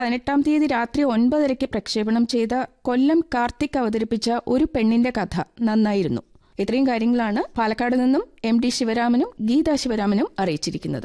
പതിനെട്ടാം തീയതി രാത്രി ഒൻപതരയ്ക്ക് പ്രക്ഷേപണം ചെയ്ത കൊല്ലം കാർത്തിക് അവതരിപ്പിച്ച ഒരു പെണ്ണിന്റെ കഥ നന്നായിരുന്നു ഇത്രയും കാര്യങ്ങളാണ് പാലക്കാട് നിന്നും എം ഡി ശിവരാമനും ഗീതാ ശിവരാമനും അറിയിച്ചിരിക്കുന്നത്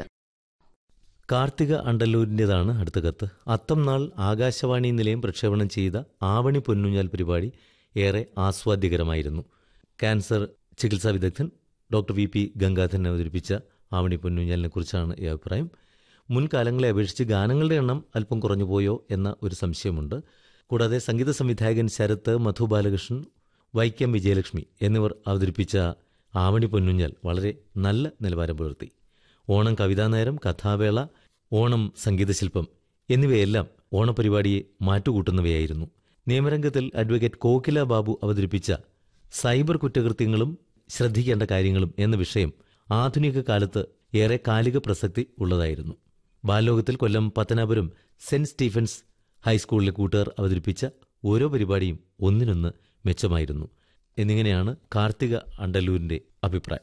കാർത്തിക അണ്ടല്ലൂരിൻ്റെതാണ് അടുത്ത കത്ത് അത്തം നാൾ ആകാശവാണി നിലയം പ്രക്ഷേപണം ചെയ്ത ആവണി പൊന്നുഞ്ഞാൽ പരിപാടി ഏറെ ആസ്വാദ്യകരമായിരുന്നു ക്യാൻസർ ചികിത്സാ വിദഗ്ധൻ ഡോക്ടർ വി പി ഗംഗാധരൻ അവതരിപ്പിച്ച ആവണി പൊന്നുഞ്ഞാലിനെ കുറിച്ചാണ് ഈ അഭിപ്രായം മുൻകാലങ്ങളെ അപേക്ഷിച്ച് ഗാനങ്ങളുടെ എണ്ണം അല്പം കുറഞ്ഞുപോയോ എന്ന ഒരു സംശയമുണ്ട് കൂടാതെ സംഗീത സംവിധായകൻ ശരത്ത് മധു ബാലകൃഷ്ണൻ വൈക്കം വിജയലക്ഷ്മി എന്നിവർ അവതരിപ്പിച്ച ആവണി പൊന്നുഞ്ഞാൽ വളരെ നല്ല നിലവാരം പുലർത്തി ഓണം കവിതാനേരം കഥാവേള ഓണം സംഗീതശില്പം എന്നിവയെല്ലാം ഓണപരിപാടിയെ മാറ്റുകൂട്ടുന്നവയായിരുന്നു നിയമരംഗത്തിൽ അഡ്വക്കേറ്റ് കോകില ബാബു അവതരിപ്പിച്ച സൈബർ കുറ്റകൃത്യങ്ങളും ശ്രദ്ധിക്കേണ്ട കാര്യങ്ങളും എന്ന വിഷയം ആധുനിക കാലത്ത് ഏറെ കാലിക പ്രസക്തി ഉള്ളതായിരുന്നു ബാലലോകത്തിൽ കൊല്ലം പത്തനാപുരം സെന്റ് സ്റ്റീഫൻസ് ഹൈസ്കൂളിലെ കൂട്ടുകാർ അവതരിപ്പിച്ച ഓരോ പരിപാടിയും ഒന്നിനൊന്ന് മെച്ചമായിരുന്നു എന്നിങ്ങനെയാണ് കാർത്തിക അണ്ടല്ലൂരിന്റെ അഭിപ്രായം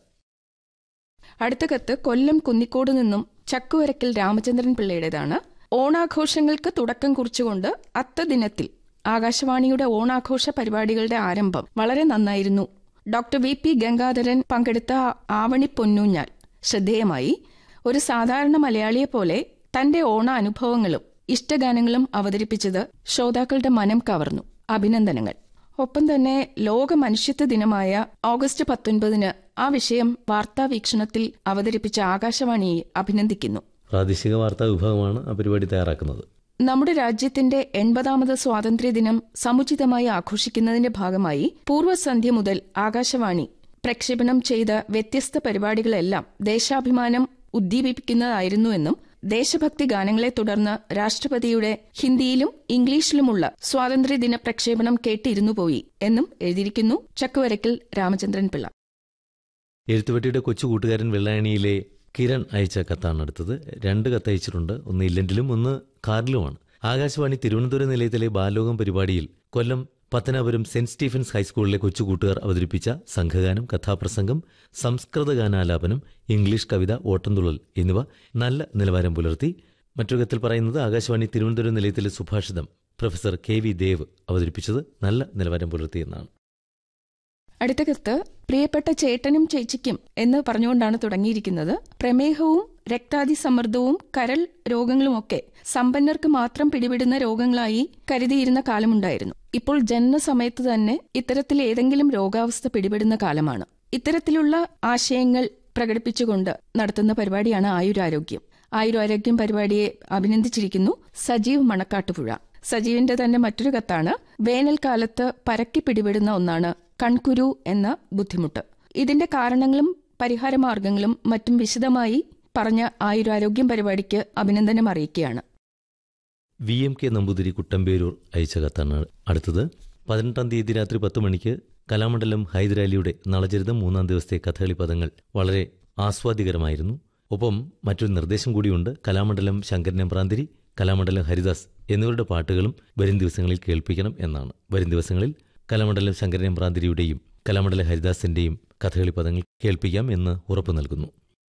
അടുത്ത കത്ത് കൊല്ലം കുന്നിക്കോട് നിന്നും ചക്കുവരക്കൽ രാമചന്ദ്രൻ പിള്ളയുടേതാണ് ഓണാഘോഷങ്ങൾക്ക് തുടക്കം കുറിച്ചുകൊണ്ട് അത്ത ദിനത്തിൽ ആകാശവാണിയുടെ ഓണാഘോഷ പരിപാടികളുടെ ആരംഭം വളരെ നന്നായിരുന്നു ഡോക്ടർ വി പി ഗംഗാധരൻ പങ്കെടുത്ത ആവണി പൊന്നൂഞ്ഞാൽ ശ്രദ്ധേയമായി ഒരു സാധാരണ മലയാളിയെ പോലെ തന്റെ ഓണ അനുഭവങ്ങളും ഇഷ്ടഗാനങ്ങളും അവതരിപ്പിച്ചത് ശ്രോതാക്കളുടെ മനം കവർന്നു അഭിനന്ദനങ്ങൾ ഒപ്പം തന്നെ ലോക മനുഷ്യത്വ ദിനമായ ഓഗസ്റ്റ് പത്തൊൻപതിന് ആ വിഷയം വാർത്താ വീക്ഷണത്തിൽ അവതരിപ്പിച്ച ആകാശവാണിയെ അഭിനന്ദിക്കുന്നു പ്രാദേശിക വാർത്താ വിഭാഗമാണ് ആ പരിപാടി തയ്യാറാക്കുന്നത് നമ്മുടെ രാജ്യത്തിന്റെ എൺപതാമത് സ്വാതന്ത്ര്യദിനം സമുചിതമായി ആഘോഷിക്കുന്നതിന്റെ ഭാഗമായി പൂർവ്വസന്ധ്യ മുതൽ ആകാശവാണി പ്രക്ഷേപണം ചെയ്ത വ്യത്യസ്ത പരിപാടികളെല്ലാം ദേശാഭിമാനം ഉദ്ദീപിപ്പിക്കുന്നതായിരുന്നുവെന്നും ദേശഭക്തി ഗാനങ്ങളെ തുടർന്ന് രാഷ്ട്രപതിയുടെ ഹിന്ദിയിലും ഇംഗ്ലീഷിലുമുള്ള സ്വാതന്ത്ര്യദിന പ്രക്ഷേപണം കേട്ടിരുന്നു പോയി എന്നും എഴുതിയിരിക്കുന്നു ചക്കുവരക്കൽ രാമചന്ദ്രൻ പിള്ള എഴുത്തുപെട്ടിയുടെ കൊച്ചു കൂട്ടുകാരൻ വെള്ളായണിയിലെ കിരൺ അയച്ച കത്താണ് അടുത്തത് രണ്ട് കത്തയച്ചിട്ടുണ്ട് ഒന്ന് ഇല്ലന്റിലും ഒന്ന് കാറിലുമാണ് ആകാശവാണി തിരുവനന്തപുരം നിലയത്തിലെ ബാലോകം പരിപാടിയിൽ കൊല്ലം പത്തനാപുരം സെന്റ് സ്റ്റീഫൻസ് ഹൈസ്കൂളിലെ കൊച്ചു കൂട്ടുകാർ അവതരിപ്പിച്ച സംഘഗാനം കഥാപ്രസംഗം സംസ്കൃത ഗാനാലാപനം ഇംഗ്ലീഷ് കവിത ഓട്ടംതുള്ളൽ എന്നിവ നല്ല നിലവാരം പുലർത്തി മറ്റൊരു കത്തിൽ പറയുന്നത് ആകാശവാണി തിരുവനന്തപുരം നിലയത്തിലെ സുഭാഷിതം പ്രൊഫസർ കെ വി ദേവ് അവതരിപ്പിച്ചത് നല്ല നിലവാരം പുലർത്തിയെന്നാണ് അടുത്ത കത്ത് പ്രിയപ്പെട്ട ചേട്ടനും ചേച്ചിക്കും എന്ന് പറഞ്ഞുകൊണ്ടാണ് തുടങ്ങിയിരിക്കുന്നത് പ്രമേഹവും രക്താതിസമ്മർദ്ദവും കരൾ രോഗങ്ങളുമൊക്കെ സമ്പന്നർക്ക് മാത്രം പിടിപെടുന്ന രോഗങ്ങളായി കരുതിയിരുന്ന കാലമുണ്ടായിരുന്നു ഇപ്പോൾ ജനനസമയത്ത് തന്നെ ഇത്തരത്തിൽ ഏതെങ്കിലും രോഗാവസ്ഥ പിടിപെടുന്ന കാലമാണ് ഇത്തരത്തിലുള്ള ആശയങ്ങൾ പ്രകടിപ്പിച്ചുകൊണ്ട് നടത്തുന്ന പരിപാടിയാണ് ആയുരാരോഗ്യം ആയുരാരോഗ്യം പരിപാടിയെ അഭിനന്ദിച്ചിരിക്കുന്നു സജീവ് മണക്കാട്ടുപുഴ സജീവിന്റെ തന്നെ മറ്റൊരു കത്താണ് വേനൽക്കാലത്ത് പരക്കി പിടിപെടുന്ന ഒന്നാണ് കൺകുരു എന്ന ബുദ്ധിമുട്ട് ഇതിന്റെ കാരണങ്ങളും പരിഹാരമാർഗങ്ങളും മറ്റും വിശദമായി പറഞ്ഞ ആയുരാരോഗ്യം പരിപാടിക്ക് അഭിനന്ദനം അറിയിക്കുകയാണ് V M K Namboothiri Kuttamperoor അയച്ച കത്താണ് അടുത്തത് പതിനെട്ടാം തീയതി രാത്രി പത്ത് മണിക്ക് കലാമണ്ഡലം ഹൈദരാലിയുടെ നളചരിതം മൂന്നാം ദിവസത്തെ കഥകളി പദങ്ങൾ വളരെ ആസ്വാദികരമായിരുന്നു ഒപ്പം മറ്റൊരു നിർദ്ദേശം കൂടിയുണ്ട് കലാമണ്ഡലം ശങ്കരൻ എമ്പ്രാന്തിരി കലാമണ്ഡലം ഹരിദാസ് എന്നിവരുടെ പാട്ടുകളും വരും ദിവസങ്ങളിൽ കേൾപ്പിക്കണം എന്നാണ് വരും ദിവസങ്ങളിൽ കലാമണ്ഡലം ശങ്കരൻ എമ്പ്രാന്തിരിയുടെയും കലാമണ്ഡലം ഹരിദാസിന്റെയും കഥകളി പദങ്ങൾ കേൾപ്പിക്കാം എന്ന് ഉറപ്പു നൽകുന്നു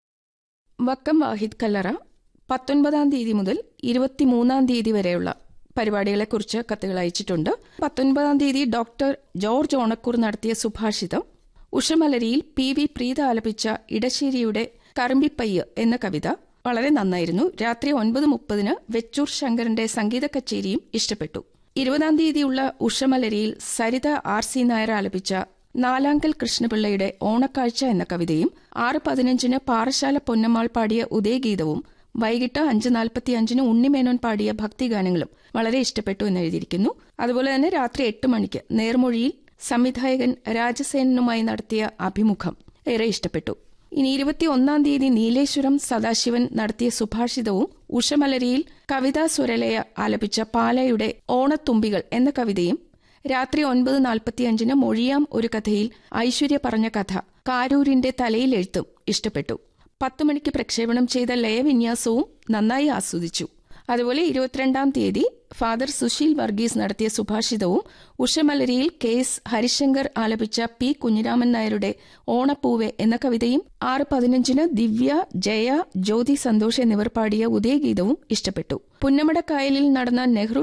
വക്കം വാഹിദ് കല്ലറ പത്തൊൻപതാം തീയതി മുതൽ ഇരുപത്തിമൂന്നാം തീയതി വരെയുള്ള പരിപാടികളെക്കുറിച്ച് കത്തുകൾ അയച്ചിട്ടുണ്ട് പത്തൊൻപതാം തീയതി ഡോക്ടർ ജോർജ് ഓണക്കൂർ നടത്തിയ സുഭാഷിതം ഉഷമലരിയിൽ പി വി പ്രീത ആലപിച്ച ഇടശ്ശേരിയുടെ കറുമ്പിപ്പയ്യ് എന്ന കവിത വളരെ നന്നായിരുന്നു രാത്രി ഒൻപത് മുപ്പതിന് വെച്ചൂർ ശങ്കരന്റെ സംഗീത കച്ചേരിയും ഇഷ്ടപ്പെട്ടു ഇരുപതാം തീയതിയുള്ള ഉഷമലരിയിൽ സരിത ആർ സി നായർ ആലപിച്ച നാലാങ്കൽ കൃഷ്ണപിള്ളയുടെ ഓണക്കാഴ്ച എന്ന കവിതയും ആറ് പതിനഞ്ചിന് പാറശാല പൊന്നമ്മാൾ പാടിയ ഉദയഗീതവും വൈകിട്ട് അഞ്ച് നാൽപ്പത്തി അഞ്ചിന് ഉണ്ണിമേനോൻ പാടിയ ഭക്തിഗാനങ്ങളും വളരെ ഇഷ്ടപ്പെട്ടു എന്ന് എഴുതിയിരിക്കുന്നു അതുപോലെ തന്നെ രാത്രി എട്ട് മണിക്ക് നേർമൊഴിയിൽ സംവിധായകൻ രാജസേനനുമായി നടത്തിയ അഭിമുഖം ഏറെ ഇഷ്ടപ്പെട്ടു ഇനി ഇരുപത്തിയൊന്നാം തീയതി നീലേശ്വരം സദാശിവൻ നടത്തിയ സുഭാഷിതവും ഉഷമലരിയിൽ കവിതാ സ്വരലയ ആലപിച്ച പാലയുടെ ഓണത്തുമ്പികൾ എന്ന കവിതയും രാത്രി ഒൻപത് നാൽപ്പത്തിയഞ്ചിന് മൊഴിയാം ഒരു കഥയിൽ ഐശ്വര്യ പറഞ്ഞ കഥ കാരൂരിന്റെ തലയിൽ എഴുത്തും ഇഷ്ടപ്പെട്ടു പത്ത് മണിക്ക് പ്രക്ഷേപണം ചെയ്ത ലയവിന്യാസവും നന്നായി ആസ്വദിച്ചു അതുപോലെ ഇരുപത്തിരണ്ടാം തീയതി ഫാദർ സുശീൽ വർഗീസ് നടത്തിയ സുഭാഷിതവും ഉഷമലരിയിൽ കെ എസ് ഹരിശങ്കർ ആലപിച്ച പി കുഞ്ഞിരാമൻ നായരുടെ ഓണപ്പൂവെ എന്ന കവിതയും ആറ് പതിനഞ്ചിന് ദിവ്യ ജയ ജ്യോതി സന്തോഷ് എന്നിവർ പാടിയ ഉദയഗീതവും ഇഷ്ടപ്പെട്ടു പുന്നമടക്കായലിൽ നടന്ന നെഹ്റു